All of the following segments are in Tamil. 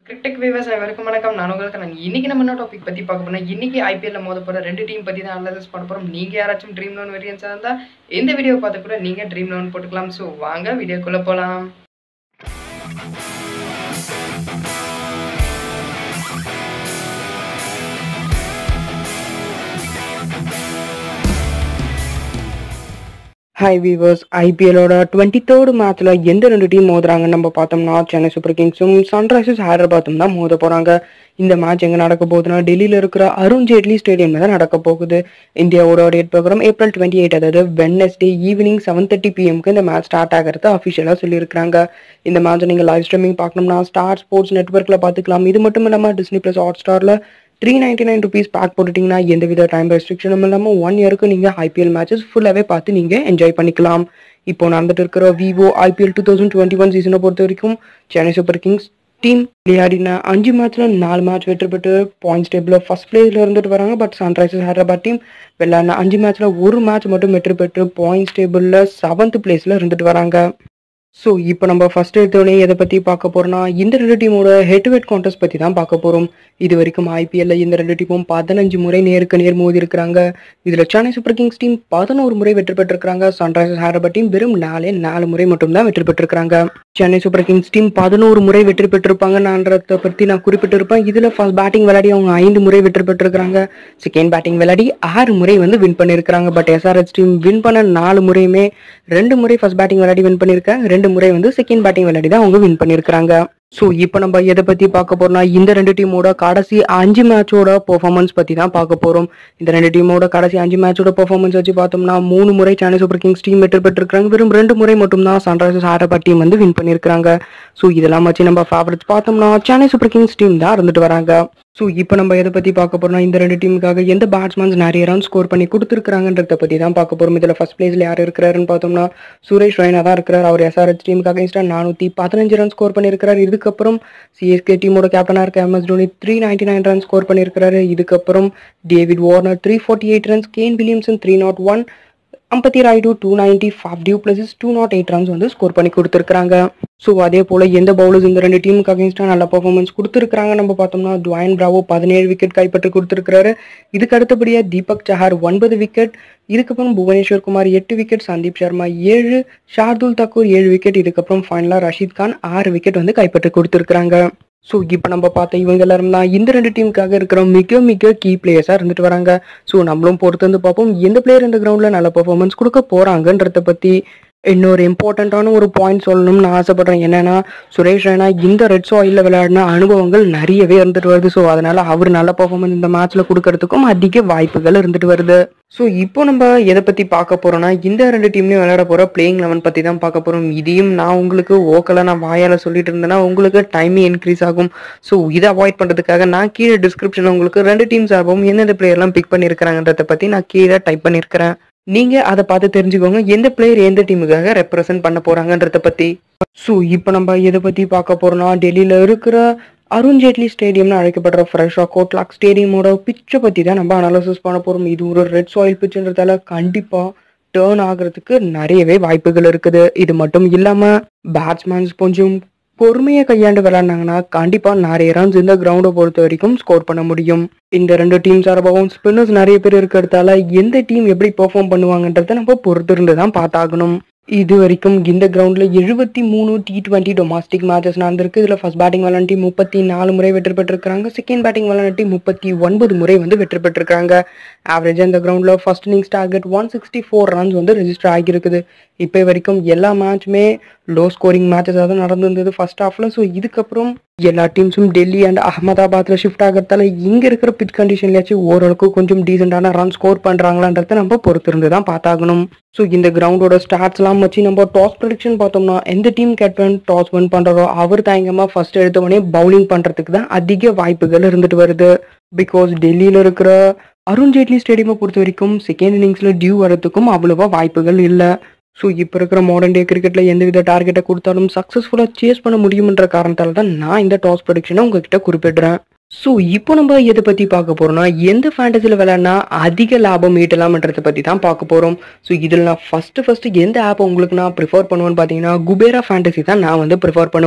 கிரிக்கெட் விவசாயம் வரைக்கும் வணக்கம் நான் உங்களுக்கு நான் இன்னைக்கு நம்ம என்ன டாபிக் பத்தி பார்க்க போறோம் இன்னைக்கு ஐபிஎல்ல மோத போற ரெண்டு டீம் பத்தி தான் அனலைஸ் பண்ண போறோம் நீங்க யாராச்சும் ட்ரீம் லோன் வேரியன்ஸா இருந்தா இந்த வீடியோ பார்த்து கூட நீங்க ட்ரீம் லோன் போட்டுக்கலாம் ஸோ வாங்க வீடியோக்குள்ள போலாம் ஹாய் வீவர்ஸ் ஐபிஎலோட டுவெண்ட்டி தேர்ட் மேட்ச்ல எந்த ரெண்டு டீம் மோதுறாங்கன்னு நம்ம பார்த்தோம்னா சென்னை சூப்பர் கிங்ஸும் சன்ரைசர்ஸ் ஹைதராபாத்தும் தான் மோத போறாங்க இந்த மேட்ச் எங்க நடக்க போகுதுன்னா டெல்லியில இருக்கிற அருண் ஜேட்லி ஸ்டேடியம்ல தான் நடக்க போகுது இந்தியாவோட date program April twenty eight அதாவது வெட்னஸ்டே ஈவினிங் செவன் தேர்ட்டி பிஎம்க்கு இந்த மேட்ச் ஸ்டார்ட் ஆகிறது அஃபிஷியலாக சொல்லியிருக்காங்க இந்த மேட்ச் நீங்க லைவ் ஸ்ட்ரீமிங் பார்க்கணும்னா ஸ்டார் ஸ்போர்ட்ஸ் நெட்ஒர்க்ல பார்த்துக்கலாம் இது மட்டும் இல்லாம டிஸ்னி பிளஸ் ஹாட் ஸ்டார்ல three ninety nine rupees pack போட்டுட்டீங்கன்னா எந்தவித டைம் ரெஸ்ட்ரிக்ஷனும் இல்லாமல் ஒன் இயருக்கு நீங்கள் ஐபிஎல் மேட்சஸ் ஃபுல்லாகவே பார்த்து நீங்கள் என்ஜாய் பண்ணிக்கலாம் இப்போ நடந்துட்டு இருக்கிற Vivo IPL two thousand twenty one சீசனை பொறுத்த வரைக்கும் சென்னை சூப்பர் கிங்ஸ் டீம் விளையாடின அஞ்சு மேட்ச்ல நாலு மேட்ச் வெற்றி பெற்று பாயிண்ட்ஸ் டேபிள் ஃபர்ஸ்ட் பிளேஸ்ல இருந்துட்டு வராங்க பட் சன்ரைசர்ஸ் ஹைதராபாத் டீம் விளையாடின அஞ்சு மேட்ச்ல ஒரு மேட்ச் மட்டும் வெற்றி பெற்று பாயிண்ட்ஸ் டேபிள்ல செவன்த் பிளேஸ்ல இருந்துட்டு வராங்க ஸோ இப்போ நம்ம ஃபர்ஸ்ட் எடுத்தோடனே எதை பற்றி பார்க்க போறோம்னா இந்த ரெண்டு டீமோட ஹெட் டு ஹெட் கான்டெஸ்ட் பற்றி தான் பார்க்க போகிறோம் இது வரைக்கும் ஐபிஎல்ல இந்த ரெண்டு டீமும் பதினஞ்சு முறை நேருக்கு நேர் மோதி இருக்கிறாங்க இதில் சென்னை சூப்பர் கிங்ஸ் டீம் பதினோரு முறை வெற்றி பெற்றிருக்காங்க சன்ரைசர்ஸ் ஹைதராபாத் டீம் வெறும் நாலே நாலு முறை மட்டும்தான் வெற்றி பெற்றிருக்காங்க சென்னை சூப்பர் கிங்ஸ் டீம் பதினோரு முறை வெற்றி பெற்றிருப்பாங்கன்றத பற்றி நான் குறிப்பிட்டிருப்பேன் இதில் ஃபர்ஸ்ட் பேட்டிங் விளையாடி அவங்க ஐந்து முறை வெற்றி பெற்றிருக்காங்க செகண்ட் பேட்டிங் விளையாடி ஆறு முறை வந்து வின் பண்ணியிருக்காங்க பட் எஸ்ஆர்எஸ் டீம் வின் பண்ண நாலு முறையுமே ரெண்டு முறை ஃபர்ஸ்ட் பேட்டிங் விளையாடி வின் பண்ணியிருக்காங்க ரெண்டு முறை வந்து செகண்ட் பேட்டிங் விளையாடி தான் அவங்க வின் பண்ணியிருக்காங்க ஸோ இப்போ நம்ம எதை பற்றி பார்க்க போறோம்னா இந்த ரெண்டு டீமோட கடைசி அஞ்சு மேட்சோட பெர்ஃபார்மன்ஸ் பற்றி தான் பார்க்க போகிறோம் இந்த ரெண்டு டீமோட கடைசி அஞ்சு மேட்சோட பெர்ஃபார்மன்ஸ் வச்சு பார்த்தோம்னா மூணு முறை சென்னை சூப்பர் கிங்ஸ் டீம் வெற்றி பெற்றிருக்காங்க வெறும் ரெண்டு முறை மட்டும்தான் சன்ரைசர்ஸ் ஹைதராபாத் டீம் வந்து வின் பண்ணியிருக்காங்க ஸோ இதெல்லாம் வச்சு நம்ம ஃபேவரட்ஸ் பார்த்தோம்னா சென்னை சூப்பர் கிங்ஸ் டீம் தான் இருந்துட்டு வராங்க ஸோ இப்போ நம்ம எதை பற்றி பார்க்க போறோம்னா இந்த ரெண்டு டீமுக்காக எந்த பேட்ஸ்மேன்ஸ் நிறைய ரன் ஸ்கோர் பண்ணி கொடுத்துருக்காங்கன்றத பற்றி தான் பார்க்க போகிறோம் இதில் ஃபர்ஸ்ட் பிளேஸில் யார் இருக்கிறாருன்னு பார்த்தோம்னா சுரேஷ் ரெய்னா தான் இருக்கிறார் அவர் எஸ்ஆர்எச் டீமுக்காக இன்ஸ்டா நானூற்றி பதினஞ்சு ரன் ஸ்கோர் பண்ணியிருக்கிறார் இதுக்கப்புறம் சிஎஸ்கே டீமோட கேப்டனாக இருக்க MS Dhoni three ninety nine run score பண்ணியிருக்கிறாரு இதுக்கப்புறம் David Warner three forty eight runs Kane Williamson three not one Ambati Rayudu two ninety five du Plessis two not eight runs வந்து ஸ்கோர் பண்ணி கொடுத்துருக்காங்க ஸோ அதே போல் எந்த பவுலர்ஸ் இந்த ரெண்டு டீமுக்கு அகேன்ஸ்டாக நல்ல பர்ஃபார்மன்ஸ் கொடுத்துருக்காங்க நம்ம பார்த்தோம்னா துவாயன் பிராவோ பதினேழு விக்கெட் கைப்பற்றி கொடுத்துருக்காரு இதுக்கு அடுத்தபடியாக தீபக் சஹார் ஒன்பது விக்கெட் இதுக்கப்புறம் புவனேஸ்வர் குமார் எட்டு விக்கெட் சந்தீப் சர்மா ஏழு ஷார்துல் தக்கூர் ஏழு விக்கெட் இதுக்கப்புறம் ஃபைனலாக ரஷீத் கான் ஆறு விக்கெட் வந்து கைப்பற்றி கொடுத்துருக்காங்க ஸோ இப்போ நம்ம பார்த்த இவங்க எல்லாரும் தான் இந்த ரெண்டு டீமுக்காக இருக்கிற மிக மிக கீ பிளேயர்ஸாக இருந்துட்டு வராங்க ஸோ நம்மளும் பொறுத்து வந்து பார்ப்போம் எந்த பிளேயர் இந்த கிரவுண்டில் நல்ல பர்ஃபார்மன்ஸ் கொடுக்க போகிறாங்கன்றத பற்றி இன்னொரு இம்பார்ட்டண்ட்டான ஒரு பாயிண்ட் சொல்லணும்னு நான் ஆசைப்படுறேன் என்னன்னா சுரேஷ் ரெய்னா இந்த ரெட் சாயிலில் விளையாடின அனுபவங்கள் நிறையவே இருந்துட்டு வருது ஸோ அதனால அவர் நல்ல பர்ஃபார்மன்ஸ் இந்த மேட்ச்சில் கொடுக்கறதுக்கும் அதிக வாய்ப்புகள் இருந்துட்டு வருது ஸோ இப்போ நம்ம எதை பற்றி பார்க்க போறோம்னா இந்த ரெண்டு டீம்லையும் விளையாட போகிற பிளேயிங் லெவன் பற்றி தான் பார்க்க போகிறோம் இதையும் நான் உங்களுக்கு ஓக்கலாக நான் வாயால் சொல்லிட்டு இருந்தேன்னா உங்களுக்கு டைமிங் இன்க்ரீஸ் ஆகும் ஸோ இதை அவாய்ட் பண்ணுறதுக்காக நான் கீழே டிஸ்கிரிப்ஷனில் உங்களுக்கு ரெண்டு டீம் சார்பும் எந்தெந்த பிளேயர்லாம் பிக் பண்ணியிருக்கிறாங்கன்றத பற்றி நான் கீழே டைப் பண்ணியிருக்கிறேன் நீங்க அதை பார்த்து தெரிஞ்சுக்கோங்க எந்த பிளேயர் எந்த டீமுக்காக ரெப்ரசென்ட் பண்ண போறாங்கன்றத பத்தி ஸோ இப்போ நம்ம எதை பத்தி பார்க்க போறோம்னா டெல்லியில இருக்கிற அருண் ஜேட்லி ஸ்டேடியம்னு அழைக்கப்படுற ஃப்ரெஷ்ஷா கோட்லாக் ஸ்டேடியமோட பிச்சை பத்தி தான் நம்ம அனாலிசிஸ் பண்ண போறோம் இது ஒரு ரெட் சாயில் பிச்சுன்றதால கண்டிப்பா டேர்ன் ஆகுறதுக்கு நிறையவே வாய்ப்புகள் இருக்குது இது மட்டும் இல்லாம பேட்ஸ்மேன்ஸ் கொஞ்சம் பொறுமையை கையாண்டு விளையாடினாங்கன்னா கண்டிப்பா நிறைய ரன்ஸ் இந்த கிரவுண்டை பொறுத்த வரைக்கும் ஸ்கோர் பண்ண முடியும் இந்த ரெண்டு டீம் சார்பாகவும் ஸ்பின்னர்ஸ் நிறைய பேர் இருக்கிறதால எந்த டீம் எப்படி பெர்ஃபார்ம் பண்ணுவாங்கன்றத நம்ம பொறுத்து இருந்து தான் பார்த்தாகணும் இது வரைக்கும் இந்த கிரவுண்ட்ல எழுபத்தி மூணு டி டுவெண்ட்டி டொமஸ்டிக் மேட்சஸ் நடந்திருக்கு இதுல ஃபர்ஸ்ட் பேட்டிங் விளாண்டி முப்பத்தி நாலு முறை வெற்றி பெற்றிருக்காங்க செகண்ட் பேட்டிங் விளாண்டி முப்பத்தி ஒன்பது முறை வந்து வெற்றி பெற்றிருக்காங்க ஆவரேஜா இந்த கிரவுண்ட்ல first innings target one sixty four runs வந்து ரெஜிஸ்டர் ஆகியிருக்குது இப்போ வரைக்கும் எல்லா மேட்சுமே லோ ஸ்கோரிங் மேட்சஸாக தான் நடந்திருந்தது ஃபர்ஸ்ட் ஹாஃப்ல ஸோ இதுக்கப்புறம் எல்லா டீம்ஸும் டெல்லி அண்ட் அகமதாபாத்ல ஷிஃப்ட் ஆகிறதால இங்க இருக்கிற பிச் கண்டிஷன்லயாச்சும் ஓரளவுக்கு கொஞ்சம் டீசென்டான ரன் ஸ்கோர் பண்றாங்களான்றத நம்ம பொறுத்திருந்து தான் பார்த்தாகணும் ஸோ இந்த கிரவுண்டோட ஸ்டாட்ஸ்லாம் வச்சு நம்ம டாஸ் ப்ரொடிக்ஷன் பார்த்தோம்னா எந்த டீம் கேப்டன் டாஸ் வின் பண்றாரோ அவர் தயங்கமா ஃபர்ஸ்ட் எடுத்த உடனே பவுலிங் பண்றதுக்கு தான் அதிக வாய்ப்புகள் இருந்துட்டு வருது பிகாஸ் டெல்லியில இருக்கிற அருண் ஜேட்லி ஸ்டேடியமை பொறுத்த வரைக்கும் செகண்ட் இன்னிங்ஸ்ல டியூ வரதுக்கும் அவ்வளவா வாய்ப்புகள் இல்லை ஸோ இப்போ இருக்கிற மாடர்ன் டே கிரிக்கெட்ல எந்தவித டார்கெட்டை கொடுத்தாலும் சக்ஸஸ்ஃபுல்லாக சேஸ் பண்ண முடியும்ன்ற காரணத்தால தான் நான் இந்த டாஸ் ப்ரொடிக்ஷனை உங்ககிட்ட குறிப்பிடுறேன் ஸோ இப்போ நம்ம எதை பற்றி பார்க்க போறோம்னா எந்த ஃபேண்டசியில் விளையாடினா அதிக லாபம் ஈட்டலாம்ன்றதை பற்றி தான் பார்க்க போகிறோம் ஸோ இதில் நான் ஃபஸ்ட்டு ஃபஸ்ட்டு எந்த ஆப் உங்களுக்கு நான் ப்ரிஃபர் பண்ணுவேன்னு பார்த்தீங்கன்னா குபேரா ஃபேண்டசி தான் நான் வந்து ப்ரிஃபர் பண்ணுவேன்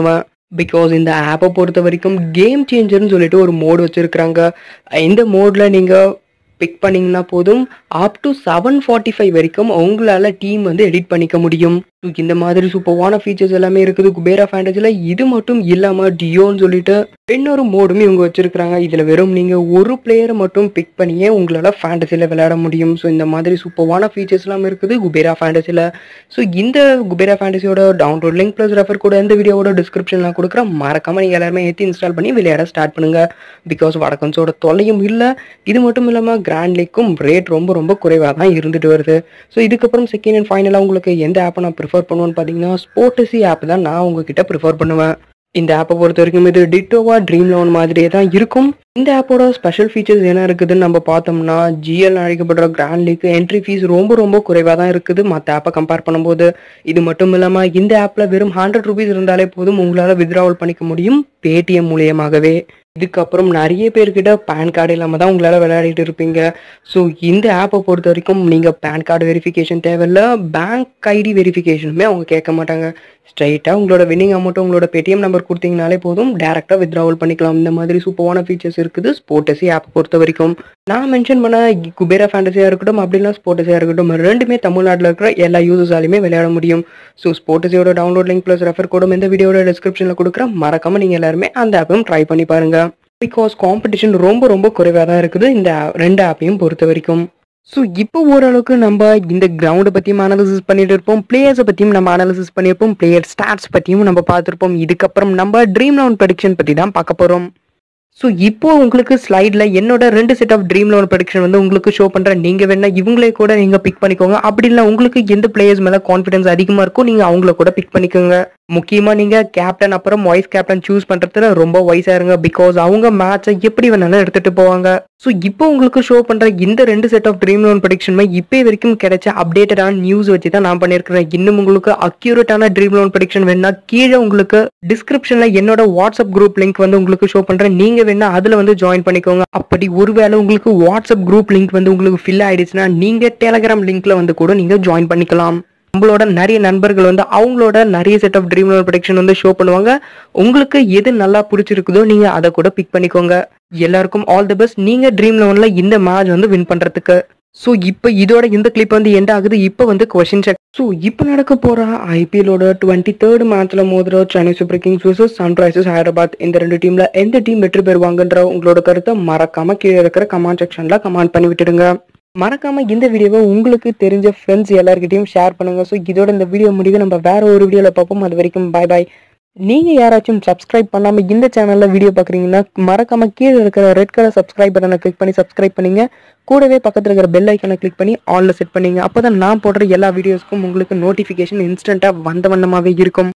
பிகாஸ் இந்த ஆப்பை பொறுத்த வரைக்கும் கேம் சேஞ்சர்னு சொல்லிட்டு ஒரு மோடு வச்சுருக்குறாங்க இந்த மோடில் நீங்கள் பிக் பண்ணிங்கன்னா போதும் up to seven forty five வரைக்கும் உங்களால் டீம் வந்து எடிட் பண்ணிக்க முடியும் So, இந்த மாதிரி சூப்பர்வான ஃபீச்சர்ஸ் எல்லாமே இருக்குது குபேரா ஃபேண்டஸில் இது மட்டும் இல்லாமல் டியோன்னு சொல்லிட்டு இன்னொரு மோடும் இவங்க வச்சிருக்கிறாங்க இதில் வெறும் நீங்கள் ஒரு பிளேயரை மட்டும் பிக் பண்ணியே உங்களால் ஃபேண்டஸியில் விளையாட முடியும் ஸோ இந்த மாதிரி சூப்பர்வான ஃபீச்சர்ஸ்லாம் இருக்குது குபேரா ஃபேண்டஸில் ஸோ இந்த குபேரா ஃபேண்டஸியோட டவுன்லோட் லிங்க் ப்ளஸ் ரெஃபர் கூட இந்த வீடியோவோட டிஸ்கிரிப்ஷனில் கொடுக்குறேன் மறக்காம நீங்கள் எல்லாருமே ஏற்றி இன்ஸ்டால் பண்ணி விளையாட ஸ்டார்ட் பண்ணுங்க பிகாஸ் வடக்கன்ஸோட தொல்லையும் இல்லை இது மட்டும் இல்லாமல் கிராண்ட் லீக்கும் ரேட் ரொம்ப ரொம்ப குறைவாக தான் இருந்துட்டு வருது ஸோ இதுக்கப்புறம் செகண்ட் அண்ட் ஃபைனலாக உங்களுக்கு எந்த ஆப்பை நான் ப்ரிஃபர் பண்ணுவேன்னு பார்த்தீங்கன்னா ஸ்போர்ட்டசி ஆப் தான் நான் உங்ககிட்ட ப்ரிஃபர் பண்ணுவேன் இந்த ஆப்பை பொறுத்த வரைக்கும் இது டிட்டோவா ட்ரீம் லோன் மாதிரியே தான் இருக்கும் இந்த ஆப்போட ஸ்பெஷல் ஃபீச்சர்ஸ் என்ன இருக்குதுன்னு நம்ம பார்த்தோம்னா ஜிஎல் அழைக்கப்படுற கிராண்ட் லீக் என்ட்ரி ஃபீஸ் ரொம்ப ரொம்ப குறைவாக தான் இருக்குது மற்ற ஆப்பை கம்பேர் பண்ணும்போது இது மட்டும் இல்லாமல் இந்த ஆப்பில் வெறும் ஹண்ட்ரட் ருபீஸ் இருந்தாலே போதும் உங்களால் வித்ட்ராவல் பண்ணிக்க முடியும் பேடிஎம் மூலியமாகவே இதுக்கப்புறம் நிறைய பேர்கிட்ட பேன் கார்டு இல்லாமல் தான் உங்களால் விளையாடிட்டு இருப்பீங்க ஸோ இந்த ஆப்பை பொறுத்த வரைக்கும் நீங்கள் பேன் கார்டு வெரிஃபிகேஷன் தேவையில்ல பேங்க் ஐடி வெரிஃபிகேஷனுமே அவங்க கேட்க மாட்டாங்க ஸ்ட்ரைட்டாக உங்களோட வின்னிங் அமௌண்ட்டை உங்களோட பேடிஎம் நம்பர் கொடுத்தீங்கனாலே போதும் டேரெக்டாக வித்ட்ராவல் பண்ணிக்கலாம் இந்த மாதிரி சூப்பரான ஃபீச்சர்ஸ் இருக்குது ஸ்போர்ட்டஸி ஆப் பொறுத்த வரைக்கும் நான் மென்ஷன் பண்ண குபேரா ஃபேண்டஸியாக இருக்கட்டும் அப்படின்னா ஸ்போர்ட்டஸியாக இருக்கட்டும் ரெண்டுமே தமிழ்நாட்டில் இருக்கிற எல்லா யூசர்ஸாலையுமே விளையாட முடியும் ஸோ ஸ்போர்ட்டஸியோட டவுன்லோட் லிங்க் ப்ளஸ் ரெஃபர் கோடும் இந்த வீடியோட டிஸ்கிரிப்ஷனில் கொடுக்குறேன் மறக்காம நீங்கள் எல்லாருமே அந்த ஆப்பையும் ட்ரை பண்ணி பாருங்க பிகாஸ் காம்படிஷன் ரொம்ப ரொம்ப குறைவாக தான் இருக்குது இந்த app- ரெண்டு ஆப்பையும் பொறுத்த வரைக்கும் ஸோ இப்போ ஓரளவுக்கு நம்ம இந்த கிரவுண்டை பற்றியும் அனாலிசிஸ் பண்ணிட்டு இருப்போம் பிளேயர்ஸை பற்றியும் நம்ம அனாலிசிஸ் பண்ணியிருப்போம் பிளேயர் ஸ்டாட்ஸ் பற்றியும் நம்ம பார்த்துருப்போம் இதுக்கப்புறம் நம்ம ட்ரீம் லோன் ப்ரெடிக்ஷன் பற்றி தான் பார்க்க போகிறோம் ஸோ இப்போ உங்களுக்கு ஸ்லைடில் என்னோட ரெண்டு set of dream loan prediction வந்து உங்களுக்கு ஷோ பண்ணுறேன் நீங்கள் வேணா இவங்களே கூட நீங்கள் பிக் பண்ணிக்கோங்க அப்படி இல்லை உங்களுக்கு எந்த பிளேயர்ஸ் மேலே கான்ஃபிடன்ஸ் அதிகமாக இருக்கோ நீங்கள் அவங்கள கூட பிக் பண்ணிக்கோங்க முக்கியமாக நீங்கள் கேப்டன் அப்புறம் வைஸ் கேப்டன் சூஸ் பண்ணுறதுல ரொம்ப வயசாக இருங்க பிகாஸ் அவங்க மேட்சை எப்படி வேணாலும் எடுத்துகிட்டு போவாங்க ஸோ இப்போ உங்களுக்கு ஷோ பண்ணுற இந்த ரெண்டு செட் ஆஃப் ட்ரீம் லோன் ப்ரெடிக்ஷனுமே இப்போ வரைக்கும் கிடைச்ச அப்டேட்டடான நியூஸ் வச்சு தான் நான் பண்ணியிருக்கிறேன் இன்னும் உங்களுக்கு அக்யூரேட்டான ட்ரீம் லோன் ப்ரெடிக்ஷன் வேணா கீழே உங்களுக்கு டிஸ்கிரிப்ஷனில் என்னோட வாட்ஸ்அப் குரூப் லிங்க் வந்து உங்களுக்கு ஷோ பண்ணுறேன் நீங்கள் வேணா அதில் வந்து ஜாயின் பண்ணிக்கோங்க அப்படி ஒருவேளை உங்களுக்கு வாட்ஸ்அப் குரூப் லிங்க் வந்து உங்களுக்கு ஃபில் ஆயிடுச்சுன்னா நீங்கள் டெலகிராம் லிங்க்ல வந்து கூட நீங்கள் ஜாயின் பண்ணிக்கலாம் நம்மளோட நிறைய நண்பர்கள் வந்து அவங்களோட நிறைய set of dream loan production வந்து ஷோ பண்ணுவாங்க உங்களுக்கு எது நல்லா பிடிச்சிருக்குதோ நீங்க அதை கூட பிக் பண்ணிக்கோங்க எல்லாருக்கும் ஆல் தி பெஸ்ட் நீங்க ட்ரீம் லோன்ல இந்த மேட்ச் வந்து வின் பண்றதுக்கு ஸோ இப்போ இதோட இந்த கிளிப் வந்து எண்ட் ஆகுது இப்போ வந்து கொஸ்டின் செக் ஸோ இப்போ நடக்க போற ஐபிஎலோட டுவெண்ட்டி தேர்ட் மேட்ச்ல மோதுற Chennai Super Kings vs Sunrisers Hyderabad இந்த ரெண்டு டீம்ல எந்த டீம் வெற்றி பெறுவாங்கன்ற உங்களோட கருத்தை மறக்காம கீழே இருக்கிற கமெண்ட் செக்ஷன்ல கமெண்ட் பண்ணி விட்டுடுங்க மறக்காம இந்த வீடியோவை உங்களுக்கு தெரிஞ்ச ஃப்ரெண்ட்ஸ் எல்லார்கிட்டயும் ஷேர் பண்ணுங்க ஸோ இதோட இந்த வீடியோ முடிவு நம்ம வேற ஒரு வீடியோல பார்ப்போம் அது வரைக்கும் பாய் பாய் நீங்க யாராச்சும் சப்ஸ்கிரைப் பண்ணாம இந்த சேனல்ல வீடியோ பாக்குறீங்கன்னா மறக்காம கீழே இருக்கிற ரெட் கலர் சப்ஸ்கிரைப் பட்டனை கிளிக் பண்ணி சப்ஸ்கிரைப் பண்ணீங்க கூடவே பக்கத்துல இருக்கிற பெல் ஐக்கனை கிளிக் பண்ணி ஆன்ல செட் பண்ணீங்க அப்பதான் நான் போடுற எல்லா வீடியோஸ்க்கும் உங்களுக்கு நோட்டிபிகேஷன் இன்ஸ்டன்ட்டா வந்த வண்ணமாவே இருக்கும்